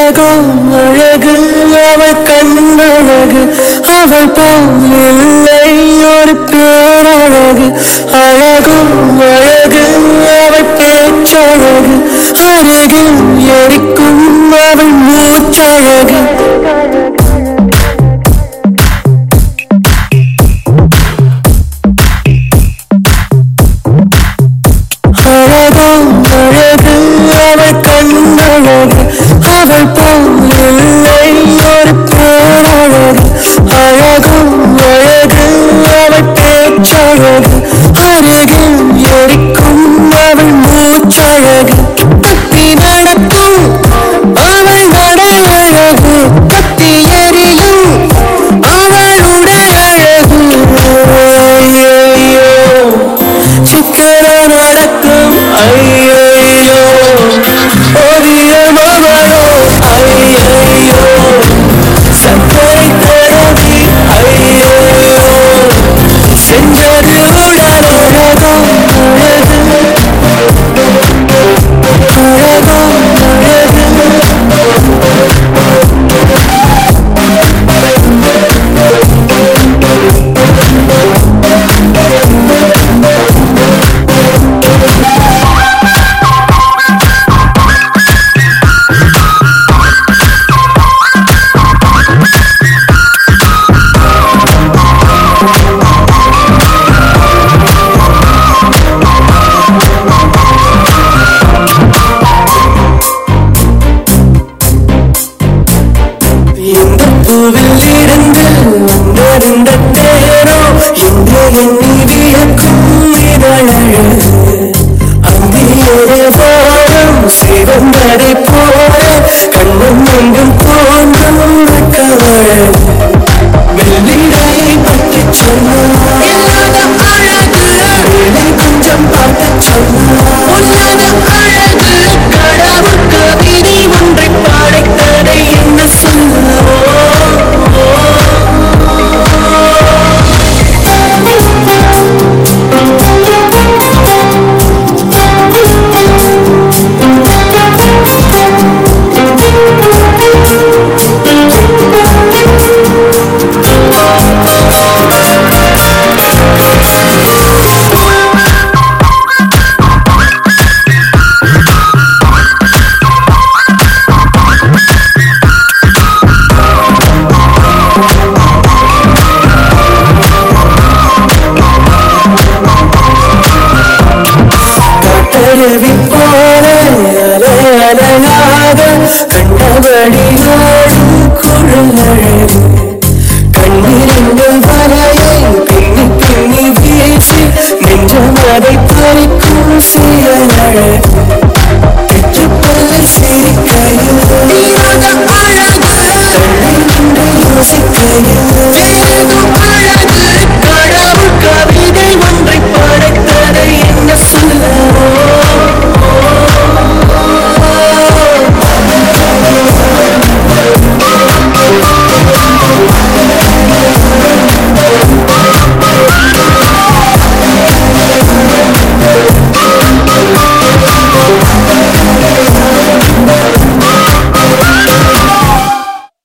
அழகோ அழகு அவள் கண்ணழகு அவள் போல் இல்லை ஒரு பேரழகு அழகோ அழகு அவள் பேச்சழகு அருகில் எரிக்கும் அவள் மூச்சழகு அழகோ அழகு அவள் கண்ணழகு அவள் போல் இல்லை ஒரு பேரழகு அழகோ அழகு அவள் பேச்சழகு அருகில் எரிக்கும் அவள் மூச்சழகு தப்பி நடக்கும் அவள் நடையழகு தப்பி எரியும் அவளுடைய அழகு ஐயையோ சிக்கன நடக்கும் ஐயையோ ஓவியமவளோ ஐயையோ சக்கரை தடவி ஐயையோ செஞ்சது உடலழகோ அழகு அழகோ அழகு இந்த பூவில் இருந்து வந்திருந்த தேரோ இந்த எண்ணி வியக்கும் இதழழகு அந்தியோட வாரம் சிறந்ததை போல கண்ணும் எங்கும் தோன்றும் கவழகு வெள்ளிடையை பற்றி சொன்னார் இல்லாத அழகு வேலை கொஞ்சம் பார்க்க சொன்னார் உன்னத அழகு கடவுளுக்கு விதி ஒன்றை படைத்ததை என்ன சொல்லுவோம் கட்டருவி போல அலை அலையாக கண்டபடி ஓடும் குழலழகு கண்ணிரங்கள் வரையை பின்னி பின்னி வீசி நெஞ்சம் அதை பறிக்கும் செயலழகு